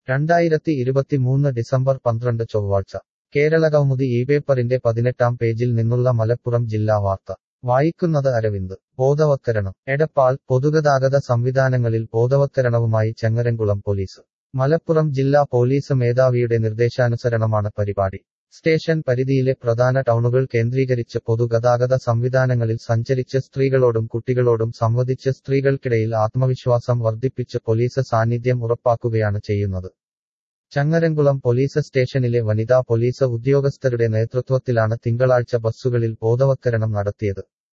രണ്ടായിരത്തി ഇരുപത്തിമൂന്ന് ഡിസംബർ പന്ത്രണ്ട് ചൊവ്വാഴ്ച കേരളകൗമുദി ഈ പേപ്പറിന്റെ പതിനെട്ടാം പേജിൽ നിന്നുള്ള മലപ്പുറം ജില്ലാ വാർത്ത വായിക്കുന്നത് അരവിന്ദ് ബോധവത്കരണം എടപ്പാൾ പൊതുഗതാഗത സംവിധാനങ്ങളിൽ ബോധവത്കരണവുമായി ചങ്ങരംകുളം പോലീസ് മലപ്പുറം ജില്ലാ പോലീസ് മേധാവിയുടെ നിർദ്ദേശാനുസരണമാണ് പരിപാടി സ്റ്റേഷൻ പരിധിയിലെ പ്രധാന ടൗണുകൾ കേന്ദ്രീകരിച്ച് പൊതുഗതാഗത സംവിധാനങ്ങളിൽ സഞ്ചരിച്ച് സ്ത്രീകളോടും കുട്ടികളോടും സംവദിച്ച് സ്ത്രീകൾക്കിടയിൽ ആത്മവിശ്വാസം വർദ്ധിപ്പിച്ച് പോലീസ് സാന്നിധ്യം ഉറപ്പാക്കുകയാണ് ചെയ്യുന്നത് ചങ്ങരംകുളം പോലീസ് സ്റ്റേഷനിലെ വനിതാ പോലീസ് ഉദ്യോഗസ്ഥരുടെ നേതൃത്വത്തിലാണ് തിങ്കളാഴ്ച ബസ്സുകളിൽ ബോധവത്കരണം നടത്തിയത്